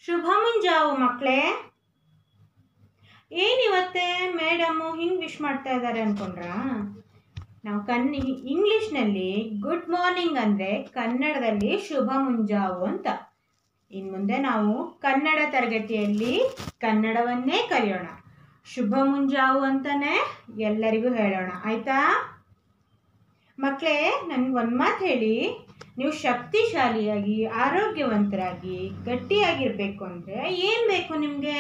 ಶುಭ ಮುಂಜಾವು ಮಕ್ಕಳೇ ಏನಿವತ್ತೆ ಮೇಡಮು ಹಿಂಗೆ ವಿಶ್ ಮಾಡ್ತಾ ಇದ್ದಾರೆ ಅನ್ಕೊಂಡ್ರಾ ನಾವು ಕನ್ನಿ ಇಂಗ್ಲೀಷ್ನಲ್ಲಿ ಗುಡ್ ಮಾರ್ನಿಂಗ್ ಅಂದರೆ ಕನ್ನಡದಲ್ಲಿ ಶುಭ ಮುಂಜಾವು ಅಂತ ಇನ್ನು ಮುಂದೆ ನಾವು ಕನ್ನಡ ತರಗತಿಯಲ್ಲಿ ಕನ್ನಡವನ್ನೇ ಕಲಿಯೋಣ ಶುಭ ಮುಂಜಾವು ಅಂತಾನೆ ಎಲ್ಲರಿಗೂ ಹೇಳೋಣ ಆಯ್ತಾ ಮಕ್ಕಳೇ ನನಗೆ ಒಂದು ಮಾತು ಹೇಳಿ ನೀವು ಶಕ್ತಿಶಾಲಿಯಾಗಿ ಆರೋಗ್ಯವಂತರಾಗಿ ಗಟ್ಟಿಯಾಗಿರ್ಬೇಕು ಅಂದರೆ ಏನು ಬೇಕು ನಿಮಗೆ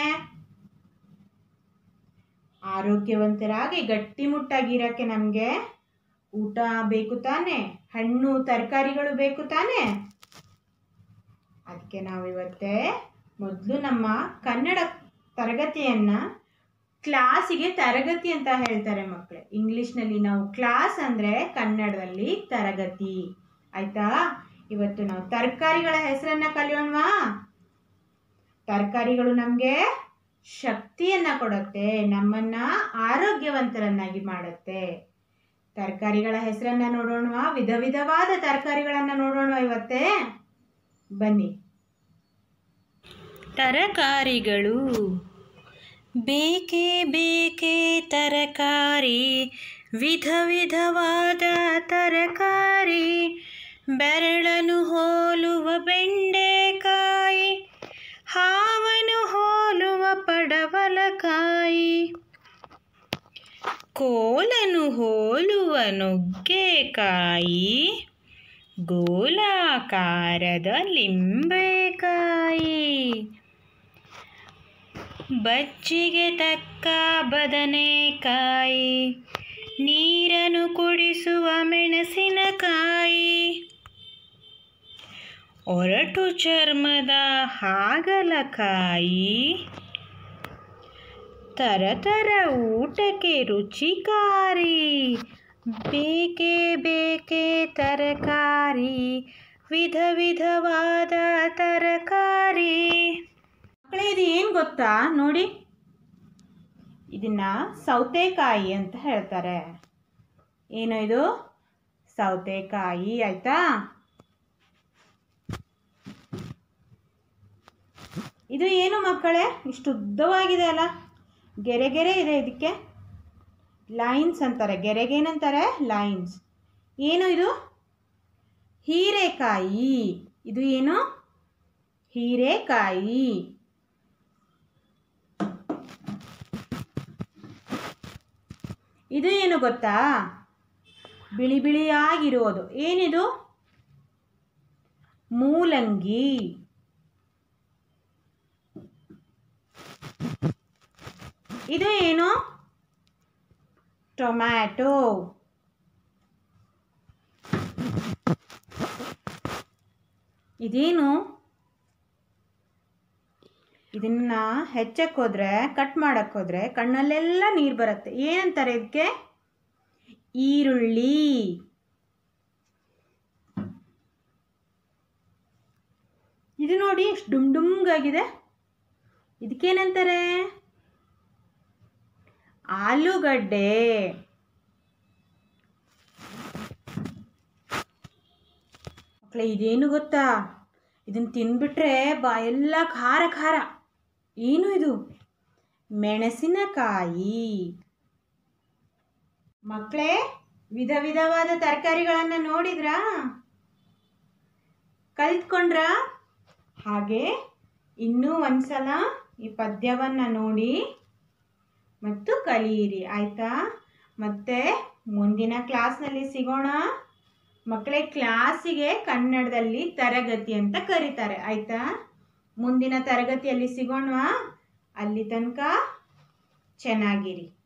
ಆರೋಗ್ಯವಂತರಾಗಿ ಗಟ್ಟಿಮುಟ್ಟಾಗಿರೋಕ್ಕೆ ನಮಗೆ ಊಟ ಬೇಕು ತಾನೆ ಹಣ್ಣು ತರಕಾರಿಗಳು ಬೇಕು ತಾನೆ ಅದಕ್ಕೆ ನಾವಿವತ್ತೇ ಮೊದಲು ನಮ್ಮ ಕನ್ನಡ ತರಗತಿಯನ್ನು ಕ್ಲಾಸಿಗೆ ತರಗತಿ ಅಂತ ಹೇಳ್ತಾರೆ ಮಕ್ಕಳೇ ಇಂಗ್ಲೀಷ್ನಲ್ಲಿ ನಾವು ಕ್ಲಾಸ್ ಅಂದರೆ ಕನ್ನಡದಲ್ಲಿ ತರಗತಿ ಆಯ್ತಾ ಇವತ್ತು ನಾವು ತರಕಾರಿಗಳ ಹೆಸರನ್ನ ಕಲಿಯೋಣವಾ ತರಕಾರಿಗಳು ನಮಗೆ ಶಕ್ತಿಯನ್ನ ಕೊಡುತ್ತೆ ನಮ್ಮನ್ನ ಆರೋಗ್ಯವಂತರನ್ನಾಗಿ ಮಾಡುತ್ತೆ ತರಕಾರಿಗಳ ಹೆಸರನ್ನ ನೋಡೋಣವಾ ವಿಧ ವಿಧವಾದ ತರಕಾರಿಗಳನ್ನ ನೋಡೋಣ ಇವತ್ತೇ ಬನ್ನಿ ತರಕಾರಿಗಳು ಬೇಕೇ ಬೇಕೇ ತರಕಾರಿ ವಿಧ ವಿಧವಾದ ತರಕಾರಿ ಬೆರಳನು ಹೋಲುವ ಬೆಂಡೆಕಾಯಿ ಹಾವನು ಹೋಲುವ ಪಡವಲಕಾಯಿ ಕೋಲನು ಹೋಲುವ ನುಗ್ಗೆಕಾಯಿ ಗೋಲಾಕಾರದ ಲಿಂಬೆಕಾಯಿ ಬಜ್ಜಿಗೆ ತಕ್ಕ ಬದನೆಕಾಯಿ ನೀರನ್ನು ಕುಡಿಸುವ ಮೆಣಸಿನಕಾಯಿ ಒರಟು ಚರ್ಮದ ಹಾಗಲಕಾಯಿ ತರತರ ಊಟಕ್ಕೆ ರುಚಿಕಾರಿ ಬೇಕೇ ಬೇಕೇ ತರಕಾರಿ ವಿಧ ವಿಧವಾದ ತರಕಾರಿ ಮಕ್ಕಳೇ ಇದು ಏನು ಗೊತ್ತಾ ನೋಡಿ ಇದನ್ನ ಸೌತೆಕಾಯಿ ಅಂತ ಹೇಳ್ತಾರೆ ಏನು ಇದು ಸೌತೆಕಾಯಿ ಆಯ್ತಾ ಇದು ಏನು ಮಕ್ಕಳೇ ಇಷ್ಟು ಉದ್ದವಾಗಿದೆ ಅಲ್ಲ ಗೆರೆ ಗೆರೆ ಇದೆ ಇದಕ್ಕೆ ಲೈನ್ಸ್ ಅಂತಾರೆ ಗೆರೆಗೆ ಏನಂತಾರೆ ಲೈನ್ಸ್ ಏನು ಇದು ಹೀರೆಕಾಯಿ ಇದು ಏನು ಹೀರೆಕಾಯಿ ಇದು ಏನು ಗೊತ್ತಾ ಬಿಳಿ ಬಿಳಿಯಾಗಿರೋದು ಏನಿದು ಮೂಲಂಗಿ ಇದು ಏನು ಟೊಮ್ಯಾಟೊ ಇದೇನು ಇದನ್ನ ಹೆಚ್ಚಕ್ಕೆ ಹೋದ್ರೆ ಕಟ್ ಮಾಡಕ್ಕೆ ಹೋದ್ರೆ ಕಣ್ಣಲ್ಲೆಲ್ಲ ನೀರು ಬರುತ್ತೆ ಏನಂತಾರೆ ಇದಕ್ಕೆ ಈರುಳ್ಳಿ ಇದು ನೋಡಿ ಎಷ್ಟು ಡುಮ್ ಡುಮ್ಗಾಗಿದೆ ಇದಕ್ಕೇನಂತಾರೆ ಆಲೂಗಡ್ಡೆ ಮಕ್ಕಳೇ ಇದೇನು ಗೊತ್ತಾ ಇದನ್ನ ತಿಂದ್ಬಿಟ್ರೆ ಬಾಯೆಲ್ಲ ಖಾರ ಖಾರ ಏನು ಇದು ಮೆಣಸಿನಕಾಯಿ ಮಕ್ಕಳೇ ವಿಧ ವಿಧವಾದ ತರಕಾರಿಗಳನ್ನು ನೋಡಿದ್ರಾ ಕಲಿತ್ಕೊಂಡ್ರಾ ಹಾಗೆ ಇನ್ನೂ ಒಂದ್ಸಲ ಈ ಪದ್ಯವನ್ನು ನೋಡಿ ಮತ್ತು ಕಲಿಯಿರಿ ಆಯಿತಾ ಮತ್ತೆ ಮುಂದಿನ ಕ್ಲಾಸ್ನಲ್ಲಿ ಸಿಗೋಣ ಮಕ್ಕಳೇ ಕ್ಲಾಸಿಗೆ ಕನ್ನಡದಲ್ಲಿ ತರಗತಿ ಅಂತ ಕರೀತಾರೆ ಆಯಿತಾ ಮುಂದಿನ ತರಗತಿಯಲ್ಲಿ ಸಿಗೋಣವಾ ಅಲ್ಲಿ ತನಕ ಚೆನ್ನಾಗಿರಿ